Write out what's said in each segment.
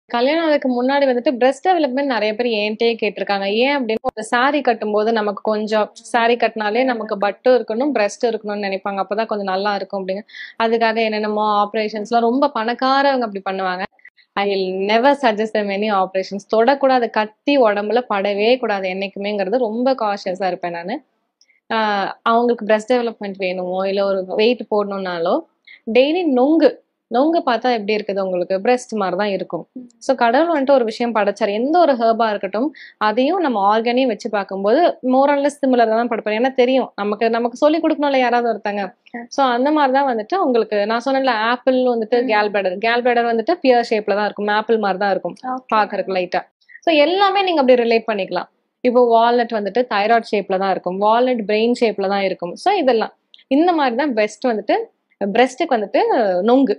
கல்யாணம் ஆகுறதுக்கு முன்னாடி வந்துட்டு பிரஸ்ட் டெவலப்மெண்ட் நிறைய பேர் என்கிட்டயே கேட்டிருக்காங்க ஏன் அப்படின்னு ஒரு saree கட்டும்போது நமக்கு கொஞ்சம் saree கட்டினாலே நமக்கு பட்டும் இருக்கணும் பிரஸ்ட் இருக்கணும்னு நினைப்பாங்க அப்பதான் கொஞ்சம் நல்லா இருக்கும் அப்படிங்க அதுக்காக என்னென்னமோ ஆப்ரேஷன்ஸ்லாம் ரொம்ப பணக்காரவங்க அப்படி பண்ணுவாங்க I will never suggest any operations தொடக்கூடாது கத்தி உடம்புல படவே கூடாது என்னைக்குமேங்கிறது ரொம்ப காஷியஸா இருப்பேன் நான் அவங்களுக்கு பிரஸ்ட் டெவலப்மெண்ட் வேணுமோ இல்லை ஒரு வெயிட் போடணும்னாலோ டெய்லி நொங்கு நொங்கு பார்த்தா எப்படி இருக்குது உங்களுக்கு பிரஸ்ட் மாதிரி தான் இருக்கும் ஸோ கடவுள் வந்துட்டு ஒரு விஷயம் படைச்சார் எந்த ஒரு ஹேர்பா இருக்கட்டும் அதையும் நம்ம ஆர்கனையும் வச்சு பார்க்கும்போது மோரல்ல சிமிலர் தான் படுப்பாரு ஏன்னா தெரியும் நமக்கு நமக்கு சொல்லி கொடுக்கணும்ல யாராவது ஒருத்தங்க ஸோ அந்த மாதிரி தான் வந்துட்டு உங்களுக்கு நான் சொன்னேன்ல ஆப்பிள் வந்துட்டு ம். கேல் பேடர் கேல் பேடர் வந்துட்டு பியர் ஷேப்ல தான் இருக்கும் ஆப்பிள் மாதிரி தான் இருக்கும் பார்க்கறதுக்கு லைட்டா ஸோ எல்லாமே நீங்க அப்படி ரிலேட் பண்ணிக்கலாம் இப்போ வால்நட் வந்துட்டு தைராய்ட் ஷேப்ல தான் இருக்கும் வால்நட் பிரெயின் ஷேப்ல தான் இருக்கும் ஸோ இதெல்லாம் இந்த மாதிரி தான் பெஸ்ட் வந்துட்டு பிரஸ்ட்டுக்கு வந்துட்டு நொங்கு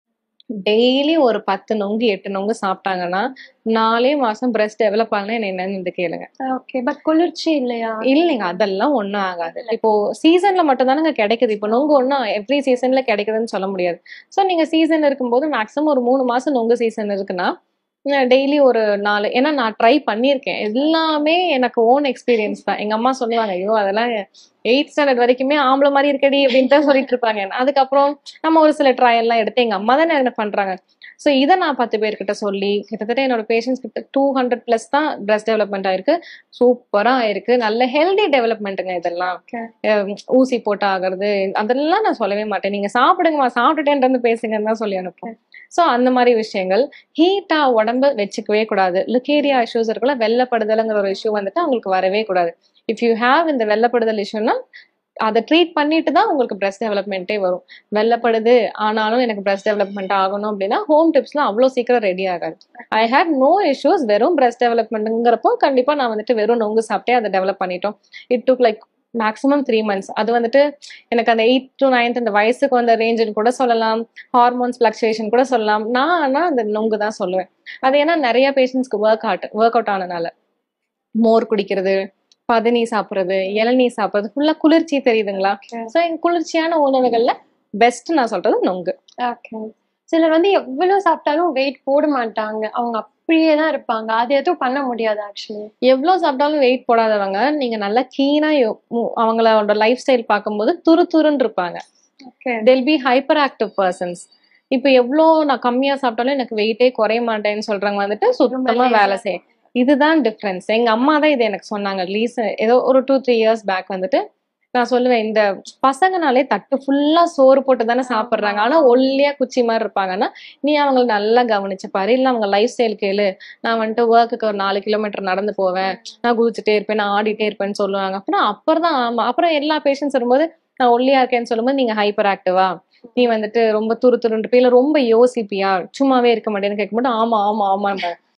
டெய்லி ஒரு பத்து நொங்கு எட்டு நொங்கு சாப்பிட்டாங்கன்னா நாலே மாசம் பிரஸ்ட் டெவலப் ஆகலாம் என்ன என்னன்னு வந்து கேளுங்க ஓகே பட் குளிர்ச்சி இல்லையா இல்லைங்க அதெல்லாம் ஒண்ணும் ஆகாது இப்போ சீசன்ல மட்டும் தானங்க கிடைக்குது இப்போ நொங்கு ஒன்றும் எவ்ரி சீசன்ல கிடைக்குதுன்னு சொல்ல முடியாது ஸோ நீங்க சீசன் இருக்கும்போது மேக்ஸிமம் ஒரு மூணு மாசம் நொங்கு சீசன் இருக்குன்னா டெய்லி ஒரு நாலு ஏன்னா நான் ட்ரை பண்ணியிருக்கேன் எல்லாமே எனக்கு ஓன் எக்ஸ்பீரியன்ஸ் தான் எங்க அம்மா சொல்லுவாங்க ஐயோ அதெல்லாம் எயிட் ஸ்டாண்டர்ட் வரைக்குமே ஆம்பளை மாதிரி இருக்கடி அப்படின்னு தான் சொல்லிட்டு இருப்பாங்க அதுக்கப்புறம் நம்ம ஒரு சில ட்ரையல் எல்லாம் எடுத்து எங்க அம்மா தானே என்ன பண்றாங்க ஸோ இதை நான் பத்து பேர்கிட்ட சொல்லி கிட்டத்தட்ட என்னோட பேஷண்ட்ஸ் கிட்ட டூ ஹண்ட்ரட் பிளஸ் தான் பிரஸ்ட் டெவலப்மெண்ட் ஆயிருக்கு சூப்பரா ஆயிருக்கு நல்ல ஹெல்தி டெவலப்மெண்ட்டுங்க இதெல்லாம் Okay. அஹ் ஊசி போட்டு ஆகுறது அதெல்லாம் நான் சொல்லவே மாட்டேன் நீங்க சாப்பிடுங்கம்மா சாப்பிட்டுட்டேன்றது பேசுங்கன்னு தான் சொல்லி அனுப்புவேன் ஸோ அந்த மாதிரி விஷயங்கள் ஹீட்டா உடம்பு வச்சுக்கவே கூடாது லுக்கேரியா இஷ்யூஸ் இருக்குல்ல வெள்ளப்படுதலுங்கிற ஒரு இஷ்யூ வந்துட்டு அவங்களுக்கு வரவே கூடாது இஃப் யூ ஹேவ் இந்த வெள்ளப்படுதல் இஷ்யூனா அதை ட்ரீட் பண்ணிட்டு தான் உங்களுக்கு பிரஸ்ட் டெவலப்மெண்ட்டே வரும் வெள்ளப்படுது ஆனாலும் எனக்கு பிரஸ்ட் டெவலப்மெண்ட் ஆகணும் அப்படின்னா ஹோம் டிப்ஸ்லாம் அவ்வளோ சீக்கிரம் ரெடி ஆகாது ஐ ஹேட் நோ இஷ்யூஸ் வெறும் பிரஸ்ட் டெவலப்மெண்ட்டுங்கிறப்போ கண்டிப்பாக நான் வந்துட்டு வெறும் நொங்கு சாப்பிட்டே அதை டெவலப் பண்ணிட்டோம் it took like maximum three months அது வந்துட்டு எனக்கு அந்த எயிட் டு நைன்த் அந்த வயசுக்கு வந்த ரேஞ்சுன்னு கூட சொல்லலாம் ஹார்மோன்ஸ் ஃபிளக்சுவேஷன் கூட சொல்லலாம் நான் ஆனால் அந்த நொங்கு தான் சொல்லுவேன் அது ஏன்னா நிறைய பேஷண்ட்ஸ்க்கு ஒர்க் அவுட் ஒர்க் அவுட் ஆனனால மோர் குடிக்கிறது பதனி சாப்பிட்றது இளநீ சாப்பிட்றது ஃபுல்லாக குளிர்ச்சி தெரியுதுங்களா ஸோ குளிர்ச்சியான உணவுகள்ல பெஸ்ட் நான் சொல்றது நொங்கு ஓகே சிலர் வந்து எவ்வளவு சாப்பிட்டாலும் வெயிட் போட மாட்டாங்க அவங்க அப்படியே தான் இருப்பாங்க அது எதுவும் பண்ண முடியாது ஆக்சுவலி எவ்வளோ சாப்பிட்டாலும் வெயிட் போடாதவங்க நீங்க நல்லா கீனா அவங்களோட லைஃப் ஸ்டைல் பார்க்கும்போது துரு துருன்னு இருப்பாங்க okay they'll be hyperactive persons இப்போ எவ்வளோ நான் கம்மியா சாப்பிட்டாலும் எனக்கு வெயிட்டே குறைய மாட்டேன்னு சொல்றவங்க வந்துட்டு சுத்தமா வேலை செய்ய இதுதான் டிஃப்ரென்ஸ் எங்க அம்மா தான் இது எனக்கு சொன்னாங்க லீஸ் ஏதோ ஒரு டூ த்ரீ இயர்ஸ் பேக் வந்துட்டு நான் சொல்லுவேன் இந்த பசங்கனாலே தட்டு ஃபுல்லா சோறு போட்டு தானே சாப்பிட்றாங்க ஆனா ஒல்லியா குச்சி மாதிரி இருப்பாங்கன்னா நீ அவங்கள நல்லா கவனிச்சு பாரு இல்ல அவங்க லைஃப் ஸ்டைல் கேளு நான் வந்துட்டு ஒர்க்குக்கு ஒரு நாலு கிலோமீட்டர் நடந்து போவேன் நான் குதிச்சுட்டே இருப்பேன் நான் ஆடிட்டே இருப்பேன்னு சொல்லுவாங்க அப்புறம் அப்புறம் தான் ஆமா அப்புறம் எல்லா பேஷண்ட்ஸ் வரும்போது நான் ஒல்லியா இருக்கேன்னு சொல்லும்போது நீங்க ஹைப்பர் ஆக்டிவா நீ வந்துட்டு ரொம்ப துரு துருன்னு இருப்பியா இல்ல ரொம்ப யோசிப்பியா சும்மாவே இருக்க மாட்டேன்னு கேட்கும்போது ஆமா ஆமா ஆமா